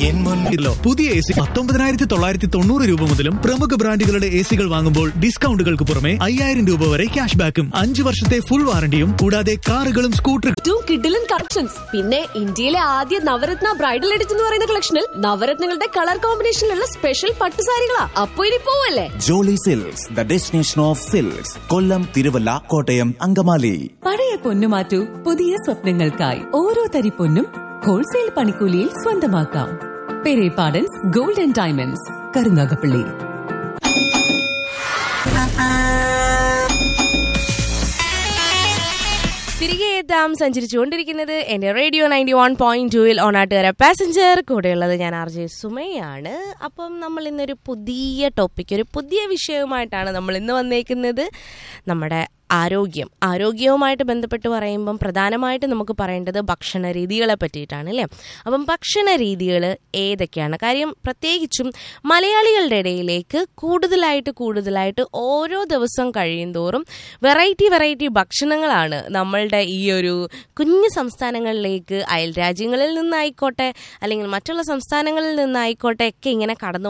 N മുൻപിലോ പുതിയ A C പത്തൊമ്പതിനായിരത്തി തൊള്ളായിരത്തി തൊണ്ണൂറ് രൂപ മുതലും പ്രമുഖ ബ്രാൻഡുകളുടെ എ സികൾ വാങ്ങുമ്പോൾ ഡിസ്കൗണ്ടുകൾക്ക് പുറമെ അയ്യായിരം രൂപ വരെ ക്യാഷ് ബാക്കും അഞ്ചു വർഷത്തെ ഫുൾ വാറണ്ടിയും കൂടാതെ കാറുകളും സ്കൂട്ടറുകളും ഏറ്റവും കിഡിലൻ കളക്ഷൻസ് പിന്നെ ഇന്ത്യയിലെ ആദ്യ നവരത്ന ബ്രൈഡൽ എഡിറ്റ് എന്ന് പറയുന്ന കളക്ഷനിൽ നവരത്നങ്ങളുടെ കളർ കോമ്പിനേഷനിലുള്ള സ്പെഷ്യൽ പട്ടുസാരികളാ അപ്പൊ ഇനി പോവല്ലേ Jolly silks the destination of silks Kollam Thiruvalla Kottayam Angamaly പഴയ പൊന്നു മാറ്റൂ പുതിയ സ്വപ്നങ്ങൾക്കായി ഓരോ തരി പൊന്നും ഹോൾസെയിൽ പണിക്കൂലിയിൽ സ്വന്തമാക്കാം Perepadans gold and diamonds Karunagappally തിരികെ എത്താം സഞ്ചരിച്ചുകൊണ്ടിരിക്കുന്നത് എന്റെ റേഡിയോ നയൻറ്റി വൺ പോയിന്റ് ടൂവിൽ ഓണാട്ടുകാര പാസഞ്ചർ കൂടെയുള്ളത് ഞാൻ ആർ ജെ സുമയാണ് അപ്പം നമ്മൾ ഇന്നൊരു പുതിയ ടോപ്പിക് ഒരു പുതിയ വിഷയവുമായിട്ടാണ് നമ്മൾ ഇന്ന് വന്നേക്കുന്നത് നമ്മുടെ ആരോഗ്യം ആരോഗ്യവുമായിട്ട് ബന്ധപ്പെട്ട് പറയുമ്പം പ്രധാനമായിട്ട് നമുക്ക് പറയേണ്ടത് ഭക്ഷണ രീതികളെ പറ്റിയിട്ടാണ് അല്ലേ അപ്പം ഭക്ഷണ രീതികൾ ഏതൊക്കെയാണ് കാര്യം പ്രത്യേകിച്ചും മലയാളികളുടെ ഇടയിലേക്ക് കൂടുതലായിട്ട് കൂടുതലായിട്ട് ഓരോ ദിവസം കഴിയുന്തോറും വെറൈറ്റി വെറൈറ്റി ഭക്ഷണങ്ങളാണ് നമ്മളുടെ ഈ ഒരു കുഞ്ഞു സംസ്ഥാനങ്ങളിലേക്ക് അയൽ രാജ്യങ്ങളിൽ നിന്നായിക്കോട്ടെ അല്ലെങ്കിൽ മറ്റുള്ള സംസ്ഥാനങ്ങളിൽ നിന്നായിക്കോട്ടെ ഒക്കെ ഇങ്ങനെ കടന്നു